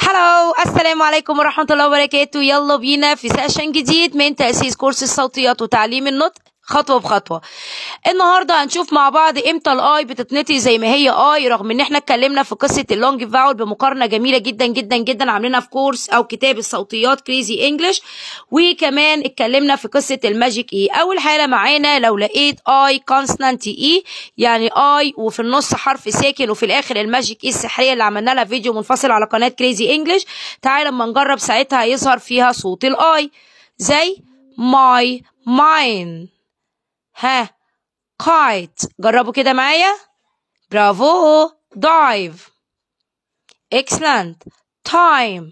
هلو السلام عليكم ورحمة الله وبركاته يلا بينا في سيشن جديد من تأسيس كورس الصوتيات وتعليم النطق خطوة بخطوة النهاردة هنشوف مع بعض امتى الاي بتتنطق زي ما هي اي رغم ان احنا اتكلمنا في قصة اللونج فاول بمقارنة جميلة جدا جدا جدا عاملينها في كورس او كتاب الصوتيات كريزي انجلش وكمان اتكلمنا في قصة الماجيك اي اول حالة معانا لو لقيت اي كونستانت اي يعني اي وفي النص حرف ساكن وفي الاخر الماجيك اي السحرية اللي عملنا لها فيديو منفصل على قناة كريزي انجلش تعالى اما نجرب ساعتها يظهر فيها صوت الاي زي ماي ماين ها kite جربوا كده معايا برافو dive excellent time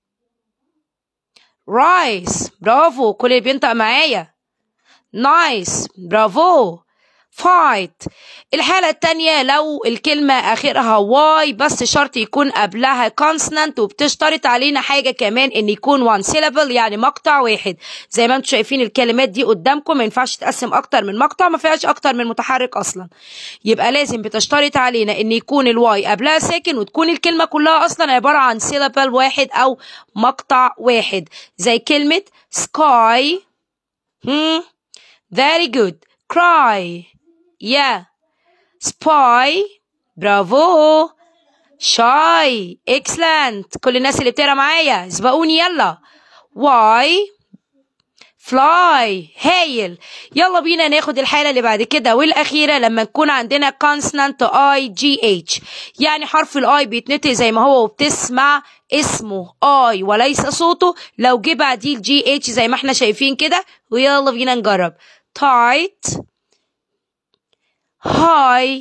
rice برافو كل اللي بينطق معايا nice برافو fight الحالة التانية لو الكلمة آخرها واي بس شرط يكون قبلها consonant وبتشترط علينا حاجة كمان إن يكون one syllable يعني مقطع واحد زي ما انتم شايفين الكلمات دي قدامكم ما ينفعش تقسم أكتر من مقطع ما فيهاش أكتر من متحرك أصلا يبقى لازم بتشترط علينا إن يكون الواي قبلها ساكن وتكون الكلمة كلها أصلا عبارة عن syllable واحد أو مقطع واحد زي كلمة sky hmm. very good cry yeah spy برافو shy excellent كل الناس اللي بتقرا معايا سبقوني يلا why fly هايل يلا بينا ناخد الحالة اللي بعد كده والأخيرة لما نكون عندنا consonant I G H يعني حرف الاي بيتنطق زي ما هو وبتسمع اسمه I وليس صوته لو جه بعديه الجي اتش زي ما احنا شايفين كده ويلا بينا نجرب tight high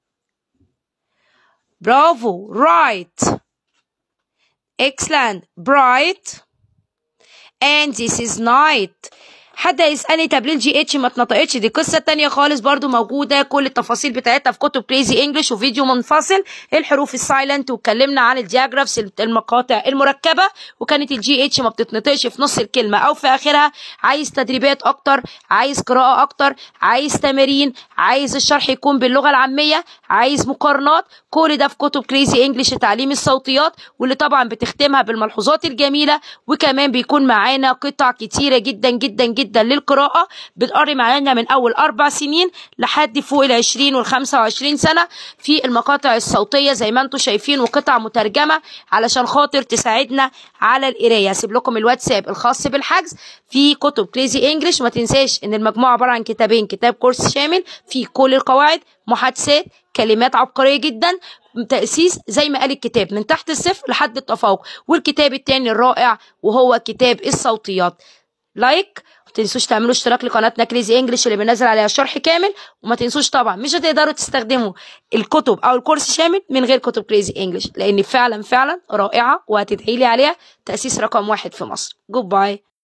برافو right excellent bright and this is night حد يسألني طب ليه الجي اتش ما اتنطقتش دي قصة تانية خالص برضو موجودة كل التفاصيل بتاعتها في كتب كريزي انجلش وفيديو منفصل الحروف السايلنت واتكلمنا عن الدياجرافس المقاطع المركبة وكانت الجي اتش ما بتتنطقش في نص الكلمة او في اخرها عايز تدريبات اكتر عايز قراءة اكتر عايز تمارين عايز الشرح يكون باللغة العامية عايز مقارنات كل ده في كتب كريزي انجلش تعليم الصوتيات واللي طبعا بتختمها بالملحوظات الجميلة وكمان بيكون معانا قطع كتيرة جدا جدا جدا جدا للقراءة بتقري معانا من أول أربع سنين لحد فوق العشرين والخمسة وعشرين سنة في المقاطع الصوتية زي ما انتم شايفين وقطع مترجمة علشان خاطر تساعدنا على القراية هسيب لكم الواتساب الخاص بالحجز في كتب كريزي انجلش ما تنساش ان المجموعة عبارة عن كتابين كتاب كورس شامل في كل القواعد محادثات كلمات عبقرية جدا تأسيس زي ما قال الكتاب من تحت الصفر لحد التفوق والكتاب التاني الرائع وهو كتاب الصوتيات لايك ما تنسوش تعملوا اشتراك لقناتنا كريزي انجلش اللي بنزل عليها شرح كامل وما تنسوش طبعا مش هتقدروا تستخدموا الكتب او الكورس شامل من غير كتب كريزي انجلش لان فعلا فعلا رائعه وهتدعي لي عليها تاسيس رقم واحد في مصر جود باي